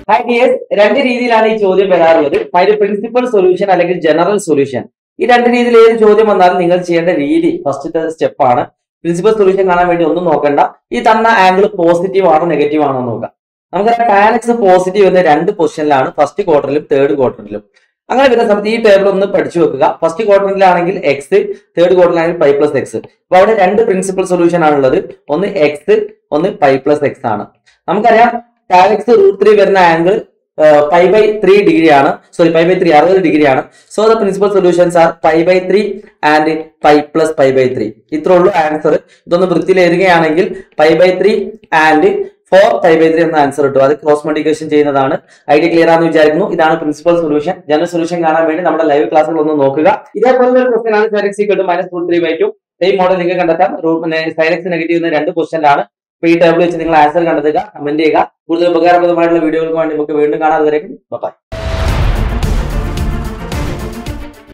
hi dears രണ്ട് രീതിയിലാണ് ഈ ചോദ്യം വരാറുള്ളത് അതിൽ പ്രിൻസിപ്പൽ സൊല്യൂഷൻ അല്ലെങ്കിൽ ജനറൽ സൊല്യൂഷൻ ഈ രണ്ട് രീതിയിൽ ഏത് ചോദ്യം വന്നാലും നിങ്ങൾ ചെയ്യേണ്ട രീതി ഫസ്റ്റത്തെ സ്റ്റെപ്പാണ് പ്രിൻസിപ്പൽ സൊല്യൂഷൻ കാണാൻ വേണ്ടി ഒന്നും നോക്കണ്ട ഈ തന്ന ആംഗിൾ പോസിറ്റീവ് ആണോ നെഗറ്റീവ് ആണോ എന്ന് നോക്കാം നമുക്കറിയാം ടാൻ എക്സ് പോസിറ്റീവ് എന്ന രണ്ട് പൊസിഷനിലാണ് ഫസ്റ്റ് ക്വാർട്ടറിലും തേർഡ് ക്വാർട്ടറിലും അങ്ങനെ വരുന്ന സമയത്ത് ഈ ടേബിൾ ഒന്ന് പഠിച്ചു വെക്കുക ഫസ്റ്റ് ക്വാർട്ടറിലാണെങ്കിൽ എക്സ് തേർഡ് ക്വാർട്ടറിലാണെങ്കിൽ പൈ പ്ലസ് എക്സ് അപ്പൊ അവിടെ രണ്ട് പ്രിൻസിപ്പൽ സൊല്യൂഷൻ ആണുള്ളത് ഒന്ന് എക്സ് ഒന്ന് പൈ പ്ലസ് എക്സ് ആണ് നമുക്കറിയാം ടാൻ എക്സ് റൂട്ട് ത്രീ വരുന്ന angle pi by three degree ആണ് സോറി പൈ ബൈ ത്രീ അറുപത് ഡിഗ്രി ആണ് so the principal solutions are pi by three and pi plus pi by three ഇത്രേ ഉള്ളൂ answer ഇതൊന്ന് വൃത്തിയിൽ എഴുതുകയാണെങ്കിൽ pi by three and four pi by three എന്ന answer കിട്ടും അത് ക്രോസ് മൾട്ടിപ്ലിക്കേഷൻ ചെയ്യുന്നതാണ് ഐഡിയ ക്ലിയർ ആണെന്ന് വിചാരിക്കുന്നു ഇതാണ് പ്രിൻസിപ്പൽ സൊല്യൂഷൻ ജനറൽ സൊല്യൂഷൻ കാണാൻ വേണ്ടി നമ്മുടെ ലൈവ് ക്ലാസ്സുകൾ ഒന്ന് നോക്കുക ഇതേപോലെ ഒരു ക്വസ്റ്റൻ ആണ് sin x equal minus root three by two same model നിങ്ങൾക്ക് കണ്ടെത്താം സൈലക്സ് നെഗറ്റീവ് എന്ന രണ്ട് ക്വസ്റ്റനിലാണ് അപ്പൊ ഈ ടേബിൾ വെച്ച് നിങ്ങൾ ആൻസർ കണ്ടെത്തുക കമന്റ് ചെയ്യുക കൂടുതൽ ഉപകാരപ്രദമായിട്ടുള്ള വീഡിയോകൾക്ക് വേണ്ടി നമുക്ക് വീണ്ടും കാണാതെ വരേക്കും ബൈ